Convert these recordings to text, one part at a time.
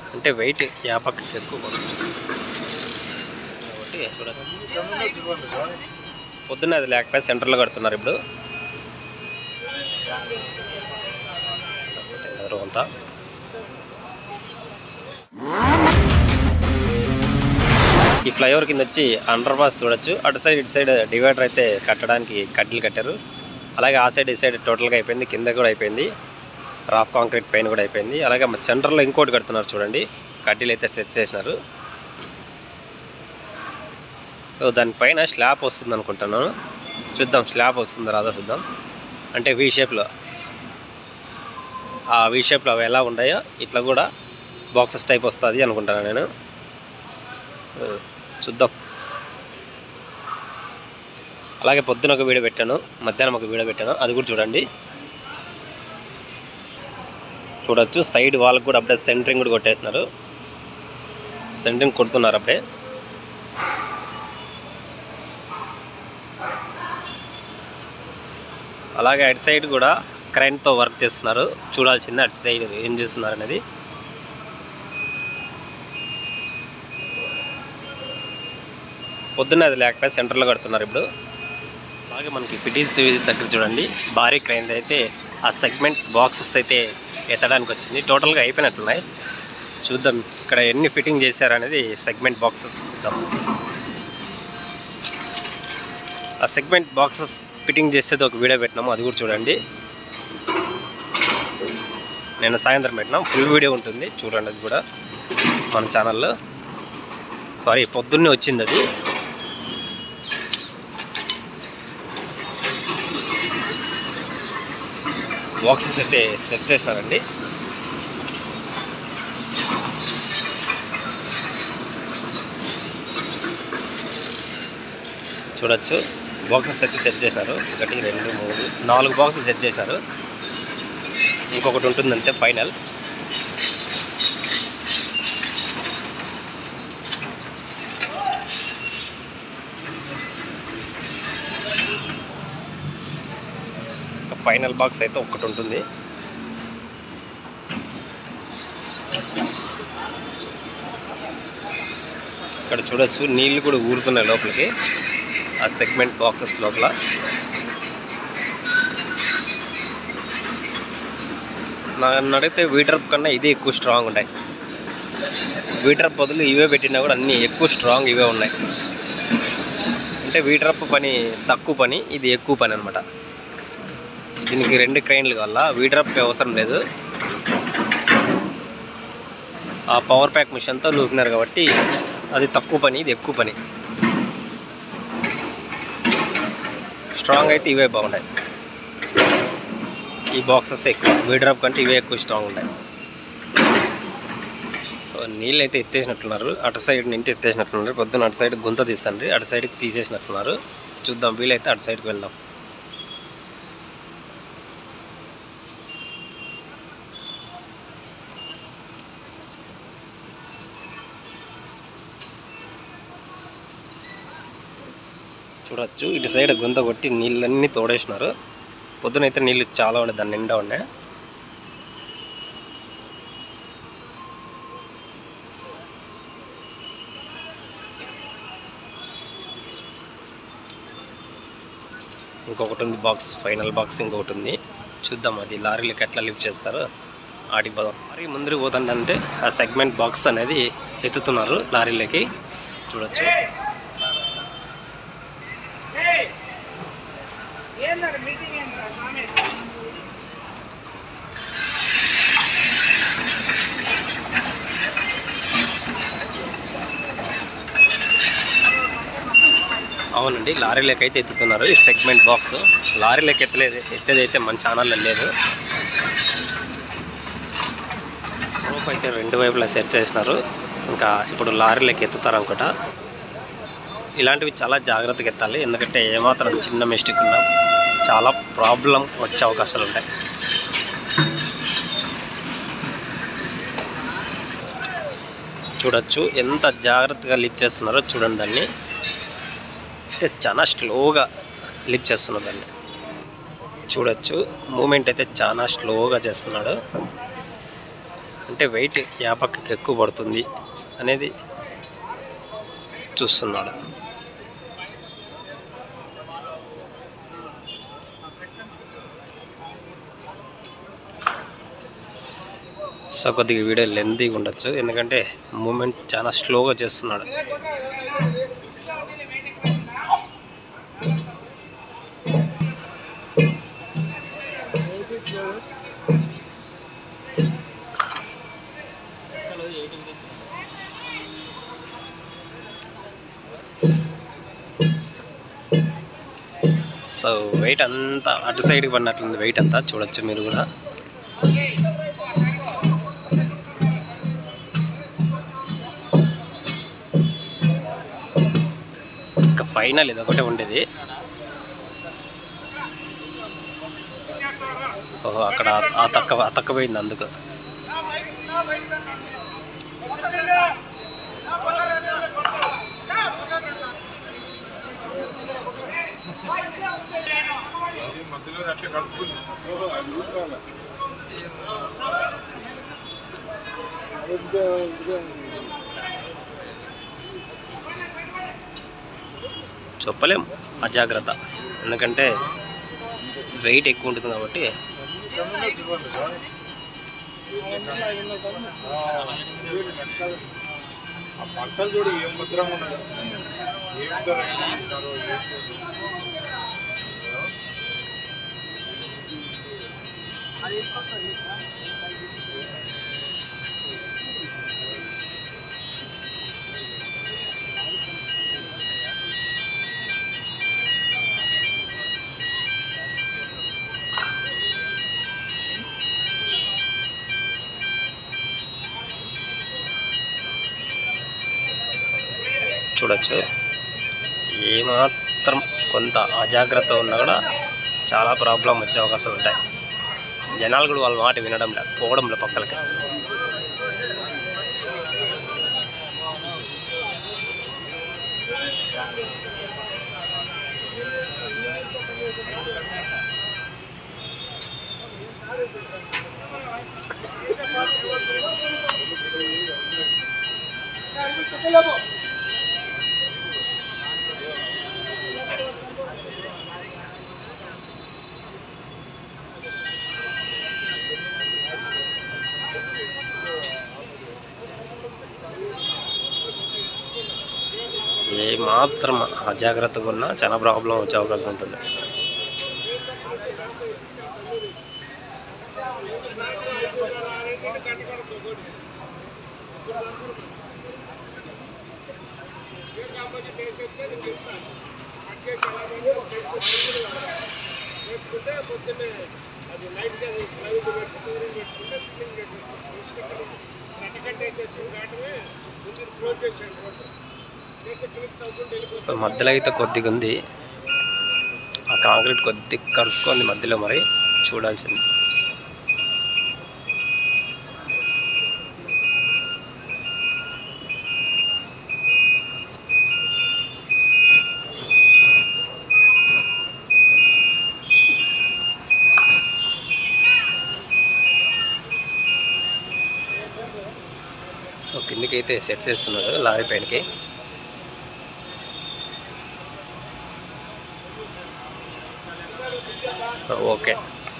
అంటే వెయిట్ యాపక్కకి ఎక్కువ పడుతుంది కాబట్టి చూడండి పొద్దున్న అది లేకపోతే సెంటర్లో కడుతున్నారు ఇప్పుడు ఎవరు అంతా ఈ ఫ్లైఓవర్ కింద వచ్చి అండర్ పాస్ చూడొచ్చు అటు సైడ్ ఇటు సైడ్ డివైడర్ అయితే కట్టడానికి కడ్డీలు కట్టారు అలాగే ఆ సైడ్ ఈ సైడ్ టోటల్గా అయిపోయింది కింద కూడా అయిపోయింది రాఫ్ కాంక్రీట్ పైన కూడా అయిపోయింది అలాగే మన సెంటర్లో ఇంకోటి కడుతున్నారు చూడండి కడ్డీలు అయితే సెట్ చేసినారు సో దానిపైన స్లాబ్ వస్తుంది అనుకుంటున్నాను చూద్దాం స్లాబ్ వస్తుందో రాదో చూద్దాం అంటే వీ షేప్లో ఆ వీ షేప్లో అవి ఎలా ఉన్నాయో ఇట్లా కూడా బాక్సెస్ టైప్ వస్తుంది అనుకుంటాను నేను ఆ, చూద్దాం అలాగే పొద్దున ఒక వీడియో పెట్టాను మధ్యాహ్నం ఒక వీడియో పెట్టాను అది కూడా చూడండి చూడొచ్చు సైడ్ వాళ్ళకి కూడా అప్పుడే సెంటరింగ్ కూడా కొట్టేసినారు సెంటరింగ్ కొడుతున్నారు అప్పుడే అలాగే అటు సైడ్ కూడా కరెంట్తో వర్క్ చేస్తున్నారు చూడాల్సింది అటు సైడ్ ఏం చేస్తున్నారు అనేది పొద్దున్న అది లేకపోతే సెంటర్లో కడుతున్నారు ఇప్పుడు అలాగే మనకి పిటీస్ దగ్గర చూడండి భారీ క్రైన్ అయితే ఆ సెగ్మెంట్ బాక్సెస్ అయితే ఎత్తడానికి వచ్చింది టోటల్గా అయిపోయినట్లున్నాయి చూద్దాం ఇక్కడ ఎన్ని ఫిట్టింగ్ చేశారనేది సెగ్మెంట్ బాక్సెస్ చూద్దాం ఆ సెగ్మెంట్ బాక్సెస్ ఫిట్టింగ్ చేసేది ఒక వీడియో పెట్టినాము అది కూడా చూడండి నేను సాయంత్రం పెట్టినాం ఫుల్ వీడియో ఉంటుంది చూడండి అది కూడా మన ఛానల్లో సారీ పొద్దున్నే వచ్చింది అది బాక్సెస్ అయితే సెట్ చేసినారండి చూడొచ్చు బాక్సెస్ అయితే సెట్ చేసినారు ఒకటి రెండు మూడు నాలుగు బాక్సులు సెట్ చేసినారు ఇంకొకటి ఉంటుంది అంతే ఫైనల్ ఫైనల్ బాక్స్ అయితే ఒక్కటి ఉంటుంది ఇక్కడ చూడొచ్చు నీళ్ళు కూడా ఊరుతున్నాయి లోపలికి ఆ సెగ్మెంట్ బాక్సెస్ లోపల నన్ను అడిగితే వీటర్ కన్నా ఇది ఎక్కువ స్ట్రాంగ్ ఉన్నాయి వీటర్ బదులు ఇవే పెట్టినా కూడా అన్నీ ఎక్కువ స్ట్రాంగ్ ఇవే ఉన్నాయి అంటే వీటరప్ పని తక్కువ పని ఇది ఎక్కువ పని అనమాట దీనికి రెండు క్రైన్లు కావాలా వీడ్రప్కి అవసరం లేదు ఆ పవర్ ప్యాక్ మిషన్తో నూపినారు కాబట్టి అది తక్కువ పని ఇది ఎక్కువ పని స్ట్రాంగ్ అయితే ఇవే బాగున్నాయి ఈ బాక్సెస్ ఎక్కువ వీడ్రప్ కంటే ఇవే ఎక్కువ స్ట్రాంగ్ ఉన్నాయి సో నీళ్ళు అయితే ఎత్తేసినట్లున్నారు అటు సైడ్ నుండి ఎత్తేసినట్లున్నారు పొద్దున్న అటు సైడ్ గుంత తీసండి అటు సైడ్కి తీసేసినట్లున్నారు చూద్దాం వీలైతే అటు సైడ్కి వెళ్దాం చూడొచ్చు ఇటు సైడ్ గుంత కొట్టి నీళ్ళన్నీ తోడేసినారు పొద్దునైతే నీళ్ళు చాలా ఉన్నాయి దాని నిండా ఉన్నాయి ఇంకొకటి ఉంది బాక్స్ ఫైనల్ బాక్స్ ఇంకొకటి ఉంది చూద్దాం అది లారీలకు ఎట్లా లిఫ్ట్ చేస్తారు ఆటికి పోదాం మరి ముందుకు పోతుందంటే ఆ సెగ్మెంట్ బాక్స్ అనేది ఎత్తుతున్నారు లారీలకి చూడొచ్చు అవునండి లారీలోకి అయితే ఎత్తుతున్నారు ఈ సెగ్మెంట్ బాక్స్ లారీలోకి ఎత్తలేదు ఎత్తేది అయితే మన ఛానల్లో లేదు రోప్ అయితే రెండు వైపులా సెట్ చేసినారు ఇంకా ఇప్పుడు లారీలోకి ఎత్తుతారు అనుకుంటా ఇలాంటివి చాలా జాగ్రత్తగా ఎత్తాలి ఎందుకంటే ఏమాత్రం చిన్న మిస్టేక్ ఉన్నా చాలా ప్రాబ్లం వచ్చే అవకాశాలు ఉంటాయి చూడొచ్చు ఎంత జాగ్రత్తగా లిఫ్ట్ చేస్తున్నారో చూడండి దాన్ని అంటే చాలా స్లోగా లిఫ్ట్ చేస్తున్నారు దాన్ని చూడొచ్చు మూమెంట్ అయితే చాలా స్లోగా చేస్తున్నాడు అంటే వెయిట్ యా పక్కకి ఎక్కువ పడుతుంది అనేది చూస్తున్నాడు సో కొద్దిగా వీడియో లెంతీగా ఉండొచ్చు ఎందుకంటే మూమెంట్ చాలా స్లోగా చేస్తున్నాడు సో వెయిట్ అంతా అటు సైడ్కి పడినట్లుంది వెయిట్ అంతా చూడొచ్చు మీరు కూడా ఇంకా ఫైనల్ ఇది ఒకటే ఉండేది ఓహో అక్కడ ఆ తక్క ఆ తక్క పోయింది అందుకు మధ్యలో అట్లా కలుసుకుంది చెప్పలేం అజాగ్రత్త ఎందుకంటే వెయిట్ ఎక్కువ ఉంటుంది కాబట్టి ఆ పంటలు చూడు ఏం ముద్రంగా ఉన్నాయి ఏం ధర ఇస్తారో ఏం చూడొచ్చు ఏమాత్రం కొంత అజాగ్రత్త ఉన్నా కూడా చాలా ప్రాబ్లం వచ్చే అవకాశాలు ఉంటాయి జనాలు కూడా వాళ్ళ మాట వినడం లేదు పోవడం లేదు పక్కలకి ఏ మాత్రం అజాగ్రత్తగా ఉన్నా చాలా ప్రాబ్లం వచ్చే అవకాశం ఉంటుంది మధ్యలో అయితే కొద్దిగా ఉంది ఆ కాంక్రీట్ కొద్దిగా కరుచుకుంది మధ్యలో మరి చూడాల్సింది సో కిందికి అయితే సెట్ చేస్తున్నాడు లారీ పైనకి ఓకే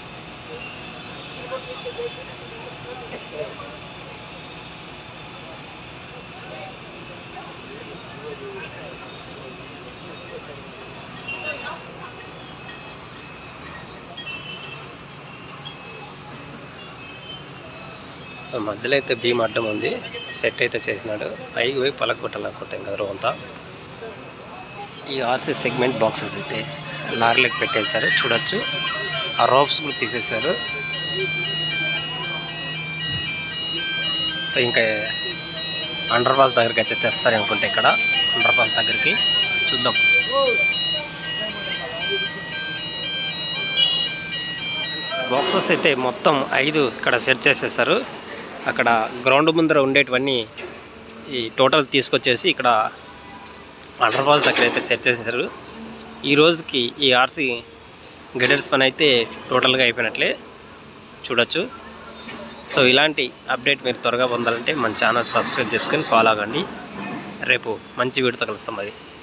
మధ్యలో అయితే భీమ్ అడ్డం ఉంది సెట్ అయితే చేసినాడు పైకి పోయి పలకొట్టాలనుకుంటా ఇంకా రో అంతా ఈ ఆర్సీ సెగ్మెంట్ బాక్సెస్ అయితే లారీలకు పెట్టేశారు చూడొచ్చు ఆ రోప్స్ కూడా తీసేశారు సో ఇంకా అండర్ పాస్ దగ్గరికి అయితే తెస్తారు అనుకుంటే ఇక్కడ అండర్ పాస్ దగ్గరికి చూద్దాం బాక్సెస్ అయితే మొత్తం ఐదు ఇక్కడ సెట్ చేసేసారు అక్కడ గ్రౌండ్ ముందర ఉండేటివన్నీ ఈ టోటల్ తీసుకొచ్చేసి ఇక్కడ అండర్ పాస్ దగ్గర అయితే సెట్ చేసేసారు ఈ రోజుకి ఈ ఆర్సీ గెడర్స్ పని అయితే టోటల్గా అయిపోయినట్లే చూడొచ్చు సో ఇలాంటి అప్డేట్ మీరు త్వరగా పొందాలంటే మన ఛానల్ సబ్స్క్రైబ్ చేసుకొని ఫాలో అవ్వండి రేపు మంచి వీడితో కలుస్తాం అది